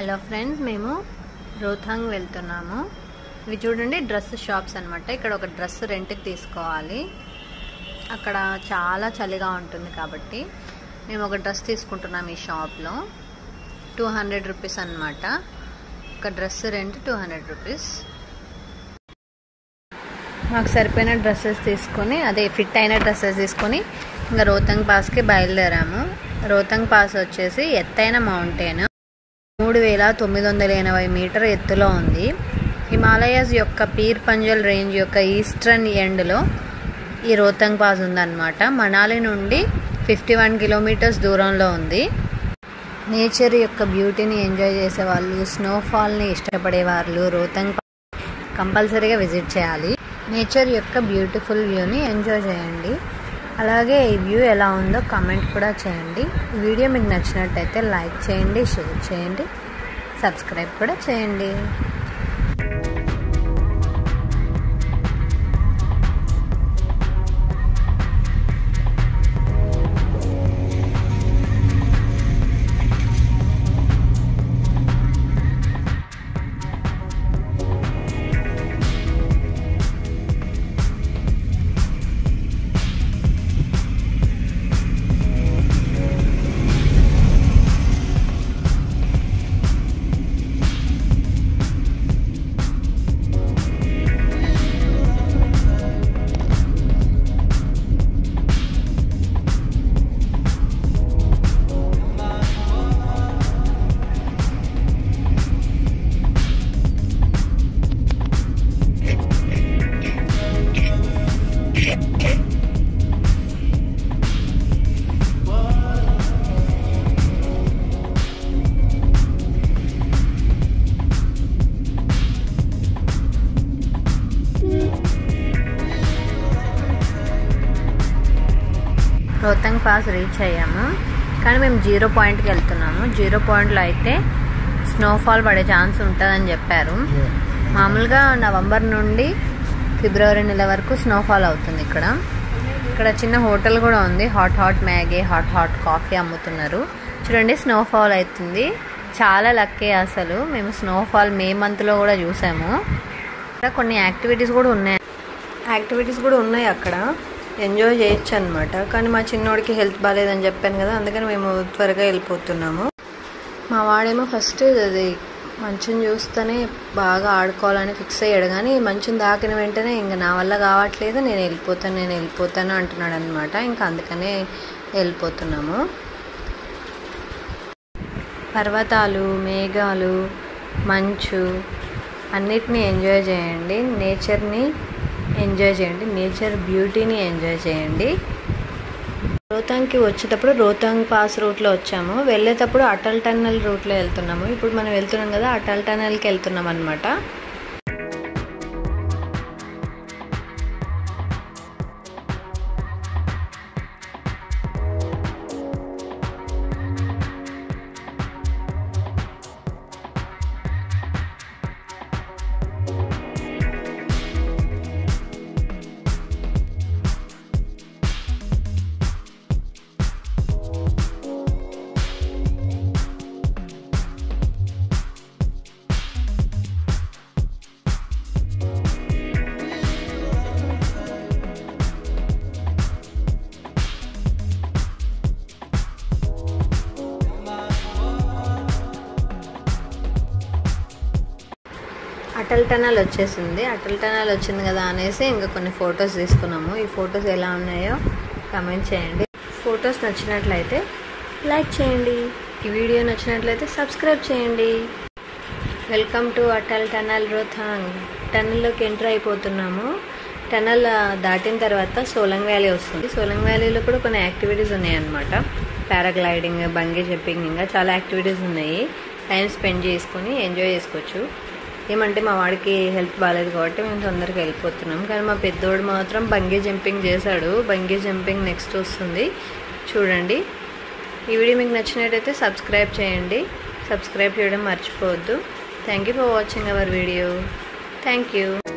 hello friends మేము రోథాంగ్ వెళ్తున్నాము ఇవి చూడండి డ్రెస్ షాప్స్ అనమాట ఇక్కడ ఒక డ్రెస్ రెంట్కి తీసుకోవాలి అక్కడ చాలా చలిగా ఉంటుంది కాబట్టి మేము ఒక డ్రెస్ తీసుకుంటున్నాం ఈ షాప్లో టూ హండ్రెడ్ రూపీస్ అనమాట ఒక dress rent two hundred rupees మాకు సరిపోయిన డ్రెస్సెస్ తీసుకొని అదే ఫిట్ అయిన డ్రెస్సెస్ తీసుకొని ఇంకా రోహతంగ్ పాస్కి బయలుదేరాము రోహతంగ్ పాస్ వచ్చేసి ఎత్తైన మౌంటైన్ మూడు వేల తొమ్మిది వందల ఎనభై మీటర్ ఎత్తులో ఉంది హిమాలయస్ యొక్క పీర్ పంజల్ రేంజ్ యొక్క ఈస్టర్న్ ఎండ్లో ఈ రోహతంగ్ పాస్ ఉందన్నమాట మనాలి నుండి ఫిఫ్టీ వన్ కిలోమీటర్స్ దూరంలో ఉంది నేచర్ యొక్క బ్యూటీని ఎంజాయ్ చేసే వాళ్ళు స్నోఫాల్ని ఇష్టపడే వాళ్ళు రోహతంగ్ కంపల్సరీగా విజిట్ చేయాలి నేచర్ యొక్క బ్యూటిఫుల్ వ్యూని ఎంజాయ్ చేయండి అలాగే ఈ వ్యూ ఎలా ఉందో కామెంట్ కూడా చేయండి ఈ వీడియో మీకు నచ్చినట్టయితే లైక్ చేయండి షేర్ చేయండి సబ్స్క్రైబ్ కూడా చేయండి రోహతంగ్ పాస్ రీచ్ అయ్యాము కానీ మేము జీరో పాయింట్కి వెళ్తున్నాము జీరో పాయింట్లో అయితే స్నోఫాల్ పడే ఛాన్స్ ఉంటుందని చెప్పారు మామూలుగా నవంబర్ నుండి ఫిబ్రవరి నెల వరకు స్నోఫాల్ అవుతుంది ఇక్కడ ఇక్కడ చిన్న హోటల్ కూడా ఉంది hot hot Maggi hot hot coffee అమ్ముతున్నారు చూడండి స్నోఫాల్ అవుతుంది చాలా లక్కీ అసలు మేము స్నోఫాల్ మే మంత్లో కూడా చూసాము ఇక్కడ కొన్ని యాక్టివిటీస్ కూడా ఉన్నాయి యాక్టివిటీస్ కూడా ఉన్నాయి అక్కడ ఎంజాయ్ చేయొచ్చు అనమాట కానీ మా చిన్నోడికి హెల్త్ బాగాలేదని చెప్పాను కదా అందుకని మేము త్వరగా వెళ్ళిపోతున్నాము మా వాడేమో ఫస్ట్ అది మంచుని చూస్తేనే బాగా ఆడుకోవాలని ఫిక్స్ అయ్యాడు కానీ మంచుని దాకిన వెంటనే ఇంకా నా వల్ల కావట్లేదు నేను వెళ్ళిపోతాను నేను వెళ్ళిపోతాను అంటున్నాడు అనమాట ఇంకా అందుకనే వెళ్ళిపోతున్నాము పర్వతాలు మేఘాలు మంచు అన్నిటినీ ఎంజాయ్ చేయండి నేచర్ని ఎంజాయ్ చేయండి నేచర్ బ్యూటీని ఎంజాయ్ చేయండి రోతాంగ్కి వచ్చేటప్పుడు రోతాంగ్ పాస్ రూట్లో వచ్చాము వెళ్ళేటప్పుడు అటల్ టన్నల్ రూట్లో వెళ్తున్నాము ఇప్పుడు మనం వెళ్తున్నాం కదా అటల్ టన్నల్కి వెళ్తున్నాం అనమాట అటల్ టనల్ వచ్చేసింది అటల్ టనల్ వచ్చింది కదా అనేసి ఇంకా కొన్ని ఫొటోస్ తీసుకున్నాము ఈ ఫొటోస్ ఎలా ఉన్నాయో కమెంట్ చేయండి ఫొటోస్ నచ్చినట్లయితే లైక్ చేయండి ఈ వీడియో నచ్చినట్లయితే సబ్స్క్రైబ్ చేయండి welcome to Atal tunnel Rohtang టనల్లోకి ఎంటర్ అయిపోతున్నాము టనల్ దాటిన తర్వాత సోలంగ్ వ్యాలీ వస్తుంది సోలంగ్ వ్యాలీలో కూడా కొన్ని యాక్టివిటీస్ ఉన్నాయన్నమాట పారాగ్లైడింగ్ బంగీ జంపింగ్ ఇంకా చాలా యాక్టివిటీస్ ఉన్నాయి టైం స్పెండ్ చేసుకొని ఎంజాయ్ చేసుకోవచ్చు ఏమంటే మా వాడికి హెల్త్ బాగాలేదు కాబట్టి మేము తొందరగా వెళ్ళిపోతున్నాం కానీ మా పెద్దోడు మాత్రం బంగీ జంపింగ్ చేశాడు బంగీ జంపింగ్ నెక్స్ట్ వస్తుంది చూడండి ఈ వీడియో మీకు నచ్చినట్టయితే సబ్స్క్రైబ్ చేయండి సబ్స్క్రైబ్ చేయడం మర్చిపోవద్దు thank you for watching our video thank you